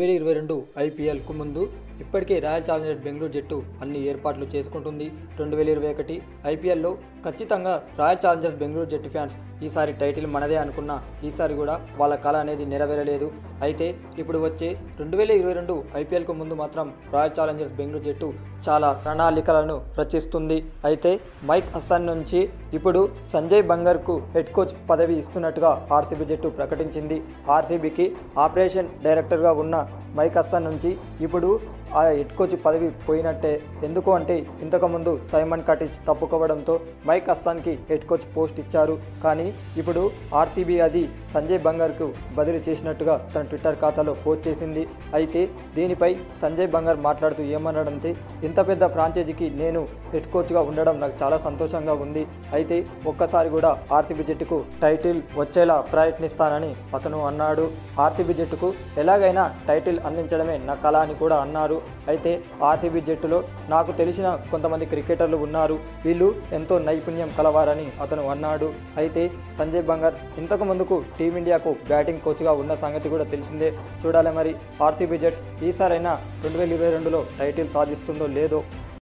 వేల ఇరవై రెండు ఐపీఎల్కు ముందు ఇప్పటికే రాయల్ ఛాలెంజర్స్ బెంగళూరు జట్టు అన్ని ఏర్పాట్లు చేసుకుంటుంది రెండు వేల ఇరవై ఒకటి ఐపీఎల్లో ఖచ్చితంగా రాయల్ ఛాలెంజర్స్ బెంగళూరు జట్టు ఫ్యాన్స్ ఈసారి టైటిల్ మనదే అనుకున్న ఈసారి కూడా వాళ్ళ కళ అనేది నెరవేరలేదు అయితే ఇప్పుడు వచ్చే రెండు వేల ఇరవై రెండు ఐపీఎల్కు ముందు మాత్రం రాయల్ ఛాలెంజర్స్ బెంగళూరు జట్టు చాలా ప్రణాళికలను రచిస్తుంది అయితే మైక్ హస్సాన్ నుంచి ఇప్పుడు సంజయ్ బంగర్కు హెడ్ కోచ్ పదవి ఇస్తున్నట్టుగా ఆర్సీబీ జట్టు ప్రకటించింది ఆర్సీబీకి ఆపరేషన్ డైరెక్టర్గా ఉన్న మైక్ హస్సాన్ నుంచి ఇప్పుడు ఆ హెడ్ కోచ్ పదవి పోయినట్టే ఎందుకు అంటే ఇంతకుముందు సైమన్ కటిచ్ తప్పుకోవడంతో మైక్ హస్సాన్కి హెడ్ కోచ్ పోస్ట్ ఇచ్చారు కానీ ఇప్పుడు ఆర్సీబీ అది సంజయ్ బంగార్కు బదిలీ చేసినట్టుగా తన ట్విట్టర్ ఖాతాలో పోస్ట్ చేసింది అయితే దీనిపై సంజయ్ బంగార్ మాట్లాడుతూ ఏమన్నాడంటే ఇంత పెద్ద ఫ్రాంచైజీకి నేను హెడ్ కోచ్గా ఉండడం నాకు చాలా సంతోషంగా ఉంది అయితే ఒక్కసారి కూడా ఆర్సీబీ జట్టుకు టైటిల్ వచ్చేలా ప్రయత్నిస్తానని అతను అన్నాడు ఆర్సీబీ జట్టుకు ఎలాగైనా టైటిల్ అందించడమే నా కళ అని కూడా అన్నారు అయితే ఆర్సీబీ జట్టులో నాకు తెలిసిన కొంతమంది క్రికెటర్లు ఉన్నారు వీళ్ళు ఎంతో నైపుణ్యం కలవారని అతను అన్నాడు అయితే సంజయ్ బంగార్ ఇంతకు ముందుకు టీమిండియాకు బ్యాటింగ్ కోచ్గా ఉన్న సంగతి కూడా తెలిసిందే చూడాలి మరి ఆర్సీబీ జట్ ఈసారైనా రెండు వేల ఇరవై రెండులో టైటిల్ సాధిస్తుందో లేదో